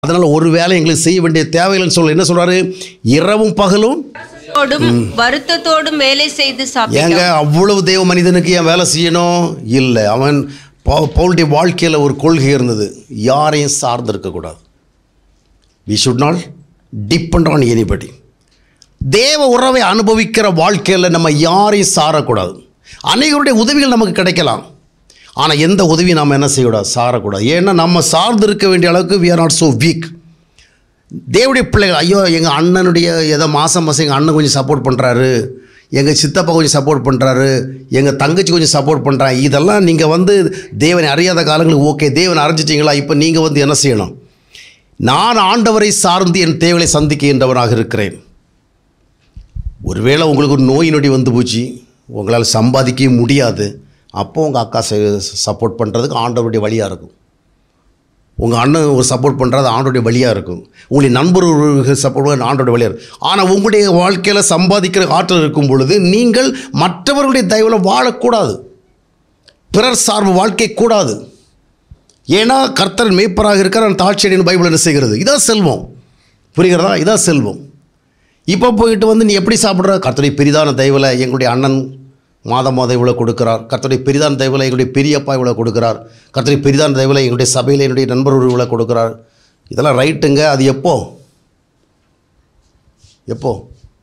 அதனால் ஒரு வேலை எங்களுக்கு செய்ய வேண்டிய தேவையில்லைன்னு சொல்ல என்ன சொல்றாரு இரவும் பகலும் தோடும் வருத்தத்தோடும் வேலை செய்து ஏங்க சாப்பிட்டான் அவ்வளவு தேவ மனிதனுக்கு ஏன் வேலை செய்யணும் இல்லை அவன் பவு- பவுலுடைய வாழ்க்கையில் ஒரு கொள்கை இருந்தது யாரையும் சார்ந்து இருக்கக்கூடாது we should not depend on anybody தேவ உறவை அனுபவிக்கிற வாழ்க்கையில் நம்ம யாரையும் சாரக்கூடாது அனைவருடைய உதவிகள் நமக்கு கிடைக்கலாம் ஆனால் எந்த உதவியும் நாம் என்ன செய்யக்கூடாது சாரக்கூடாது ஏன்னா நம்ம சார்ந்து இருக்க வேண்டிய அளவுக்கு we are not so weak தேவடைய பிள்ளைகள் ஐயோ எங்கள் அண்ணனுடைய ஏதோ மாதம் மாதம் எங்கள் அண்ணன் கொஞ்சம் சப்போர்ட் பண்ணுறாரு எங்கள் சித்தப்பா கொஞ்சம் சப்போர்ட் பண்ணுறாரு எங்கள் தங்கச்சி கொஞ்சம் சப்போர்ட் பண்ணுறாங்க இதெல்லாம் நீங்கள் வந்து தேவனை அறியாத காலங்களுக்கு ஓகே தேவனை அறிஞ்சிட்டிங்களா இப்போ நீங்கள் வந்து என்ன செய்யணும் நான் ஆண்டவரை சார்ந்து என் தேவனை சந்திக்கின்றவனாக இருக்கிறேன் ஒருவேளை உங்களுக்கு ஒரு நோய் நொடி வந்து போச்சு உங்களால் சம்பாதிக்கவே முடியாது அப்போ உங்கள் அக்கா சப்போர்ட் பண்ணுறதுக்கு ஆண்டவருடைய வழியாக இருக்கும் உங்கள் அண்ணன் ஒரு சப்போர்ட் பண்ணுறது ஆண்டோடைய வழியாக இருக்கும் உங்களுடைய நண்பர் ஒரு சப்போர்ட் பண்ண ஆண்டோடைய வழியாக இருக்கும் ஆனால் உங்களுடைய வாழ்க்கையில் சம்பாதிக்கிற ஆற்றல் இருக்கும் பொழுது நீங்கள் மற்றவர்களுடைய தயவில் வாழக்கூடாது பிறர் சார்பு வாழ்க்கை கூடாது ஏன்னா கர்த்தர் மேய்ப்பராக இருக்கிற நான் தாட்சியடின்னு பைபிள் என்ன செய்கிறது இதான் செல்வம் புரிகிறதா இதான் செல்வம் இப்போ போயிட்டு வந்து நீ எப்படி சாப்பிட்ற கர்த்தருடைய பெரிதான தயவில் எங்களுடைய அண்ணன் மாதம் மாதம் இவ்வளோ கொடுக்கிறார் கர்த்தருடைய பெரிதான தயவில் எங்களுடைய பெரியப்பா இவ்வளோ கொடுக்கிறார் கர்த்தருடைய பெரிதான தயவில் எங்களுடைய சபையில் என்னுடைய நண்பர் ஒரு இவ்வளோ கொடுக்கிறார் இதெல்லாம் ரைட்டுங்க அது எப்போ எப்போ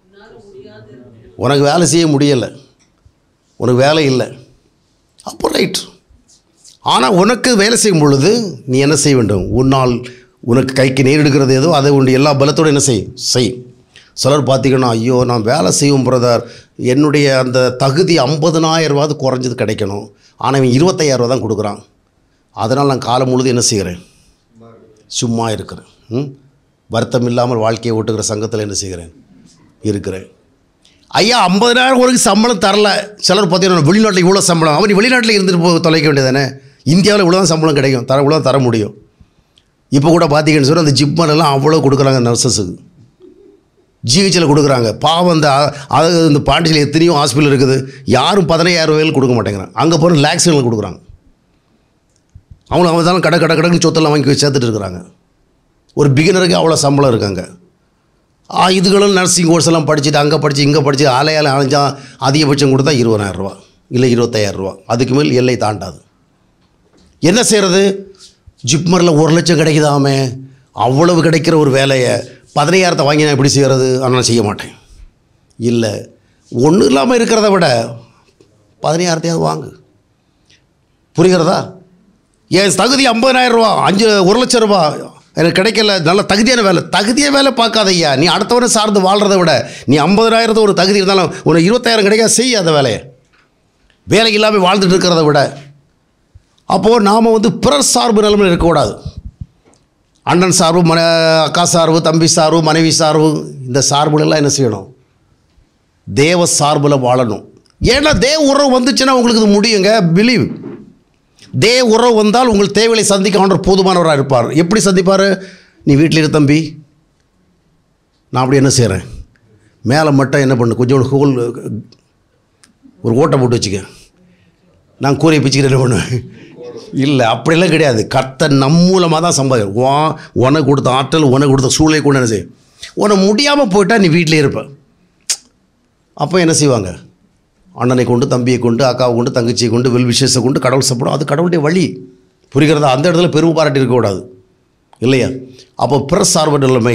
உனக்கு வேலை செய்ய முடியலை உனக்கு வேலை இல்லை அப்போ ரைட் ஆனால் உனக்கு வேலை செய்யும் பொழுது நீ என்ன செய்ய வேண்டும் உன்னால் உனக்கு கைக்கு நேரிடுகிறது ஏதோ அதை உன்னுடைய எல்லா பலத்தோடு என்ன செய் செய் சிலர் பார்த்தீங்கன்னா ஐயோ நான் வேலை செய்யும் பிரதர் என்னுடைய அந்த தகுதி ஐம்பதுனாயிரரூவாது குறைஞ்சது கிடைக்கணும் ஆனால் இவன் இருபத்தையாயிரரூவா தான் கொடுக்குறான் அதனால் நான் காலம் முழுது என்ன செய்கிறேன் சும்மா இருக்கிறேன் ம் வருத்தம் இல்லாமல் வாழ்க்கையை ஓட்டுகிற சங்கத்தில் என்ன செய்கிறேன் இருக்கிறேன் ஐயா ஐம்பதனாயிரம் ஒரு சம்பளம் தரல சிலர் பார்த்தீங்கன்னா வெளிநாட்டில் இவ்வளோ சம்பளம் அவன் நீ வெளிநாட்டில் இருந்துட்டு போ தொலைக்க வேண்டியதானே இந்தியாவில் இவ்வளோ தான் சம்பளம் கிடைக்கும் தர இவ்வளோ தர முடியும் இப்போ கூட பார்த்தீங்கன்னு சொல்லி அந்த ஜிப்மர் எல்லாம் அவ்வளோ கொடுக்குறாங்க நர்சஸுக்கு ஜிஹெச்சில் கொடுக்குறாங்க பாவம் அந்த அது இந்த பாண்டியில் எத்தனையோ ஹாஸ்பிட்டல் இருக்குது யாரும் பதினையாயிரம் ரூபாயில் கொடுக்க மாட்டேங்கிறாங்க அங்கே போகிற லேக்ஸுகள் கொடுக்குறாங்க அவங்களும் அவன் தான் கடை கடை கடைன்னு சொத்தெல்லாம் வாங்கி வச்சு சேர்த்துட்டு இருக்கிறாங்க ஒரு பிகினருக்கு அவ்வளோ சம்பளம் இருக்காங்க ஆ, இதுகளும் நர்சிங் கோர்ஸ் எல்லாம் படிச்சுட்டு அங்கே படித்து இங்கே படித்து ஆலையால் அலைஞ்சா அதிகபட்சம் கொடுத்தா இருபதாயிரரூவா இல்லை இருபத்தாயிரரூவா அதுக்கு மேல் எல்லை தாண்டாது என்ன செய்கிறது ஜிப்மரில் ஒரு லட்சம் கிடைக்குதாமே அவ்வளவு கிடைக்கிற ஒரு வேலையை பதினையாயிரத்தை வாங்கி நான் எப்படி செய்கிறது ஆனால் நான் செய்ய மாட்டேன் இல்லை ஒன்றும் இல்லாமல் இருக்கிறத விட பதினையாயிரத்தையாவது வாங்கு புரிகிறதா என் தகுதி 50000 ரூபா அஞ்சு ஒரு லட்சம் ரூபா எனக்கு கிடைக்கல நல்ல தகுதியான வேலை தகுதியான வேலை பார்க்காதய்யா நீ அடுத்தவரை சார்ந்து வாழ்கிறத விட நீ ஐம்பதாயிரத்து ஒரு தகுதி இருந்தாலும் ஒரு இருபத்தாயிரம் கிடைக்காது செய் அந்த வேலையை வேலை இல்லாமல் வாழ்ந்துட்டு இருக்கிறத விட அப்போது நாம் வந்து பிறர் சார்பு நிலைமையில் இருக்கக்கூடாது அண்ணன் சார்பு மன அக்கா சார்பு தம்பி சார்பு மனைவி சார்பு இந்த சார்புகளெல்லாம் என்ன செய்யணும் தேவ சார்பில் வாழணும் ஏன்னா தேவ உறவு வந்துச்சுன்னா உங்களுக்கு இது முடியுங்க பிலீவ் தேவ உறவு வந்தால் உங்கள் தேவைகளை சந்திக்க ஆண்டவர் போதுமானவராக இருப்பார் எப்படி சந்திப்பார் நீ வீட்டில் இரு தம்பி நான் அப்படி என்ன செய்கிறேன் மேலே மட்டும் என்ன பண்ணு கொஞ்சம் ஹோல் ஒரு ஓட்டை போட்டு வச்சுக்க நான் கூரையை பிச்சுக்கிட்டு என்ன பண்ணுவேன் இல்லை அப்படிலாம் கிடையாது கர்த்தர் நம் மூலமாக தான் சம்பாதி வா உனக்கு கொடுத்த ஆற்றல் உனக்கு கொடுத்த சூழ்நிலை கொண்டு என்ன செய்யும் உனக்கு முடியாமல் போயிட்டா நீ வீட்டிலே இருப்ப அப்போ என்ன செய்வாங்க அண்ணனை கொண்டு தம்பியை கொண்டு அக்காவை கொண்டு தங்கச்சியை கொண்டு வெல் விஷயத்தை கொண்டு கடவுள் சாப்பிடும் அது கடவுளுடைய வழி புரிகிறதா அந்த இடத்துல பெருமை பாராட்டி இருக்கக்கூடாது இல்லையா அப்போ பிற சார்பு நிலைமை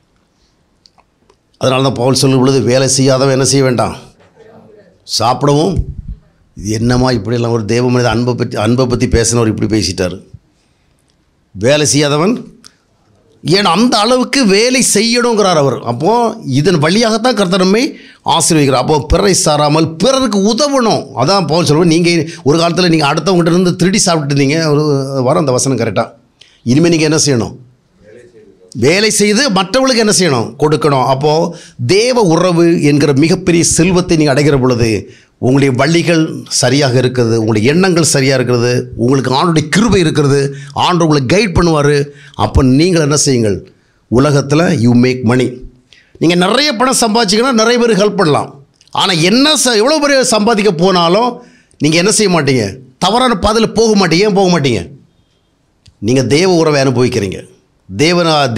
அதனால தான் பவுல் சொல்லும் பொழுது வேலை செய்யாதவன் என்ன செய்ய வேண்டாம் சாப்பிடவும் இது என்னம்மா இப்படியெல்லாம் ஒரு தேவ மனித அன்பை பற்றி அன்பை பற்றி பேசினவர் இப்படி பேசிட்டார் வேலை செய்யாதவன் ஏன் அந்த அளவுக்கு வேலை செய்யணுங்கிறார் அவர் அப்போது இதன் வழியாகத்தான் கர்த்தர் நம்மை ஆசீர்வதிக்கிறார் அப்போ பிறரை சாராமல் பிறருக்கு உதவணும் அதான் பவுல் சொல்லுவேன் நீங்கள் ஒரு காலத்தில் நீங்கள் அடுத்தவங்ககிட்ட இருந்து திருடி சாப்பிட்டு இருந்தீங்க ஒரு வரும் அந்த வசனம் கரெக்டாக இனிமேல் நீங்கள் என்ன செய்யணும் வேலை செய்து மற்றவர்களுக்கு என்ன செய்யணும் கொடுக்கணும் அப்போது தேவ உறவு என்கிற மிகப்பெரிய செல்வத்தை நீங்கள் அடைகிற பொழுது உங்களுடைய வழிகள் சரியாக இருக்கிறது உங்களுடைய எண்ணங்கள் சரியாக இருக்கிறது உங்களுக்கு ஆண்டுடைய கிருபை இருக்கிறது ஆண்டு உங்களை கைட் பண்ணுவார் அப்போ நீங்கள் என்ன செய்யுங்கள் உலகத்தில் யூ மேக் மணி நீங்கள் நிறைய பணம் சம்பாதிச்சிங்கன்னா நிறைய பேருக்கு ஹெல்ப் பண்ணலாம் ஆனால் என்ன ச எவ்வளோ பெரிய சம்பாதிக்க போனாலும் நீங்கள் என்ன செய்ய மாட்டீங்க தவறான பாதையில் போக மாட்டீங்க ஏன் போக மாட்டீங்க நீங்கள் தேவ உறவை அனுபவிக்கிறீங்க தேவனா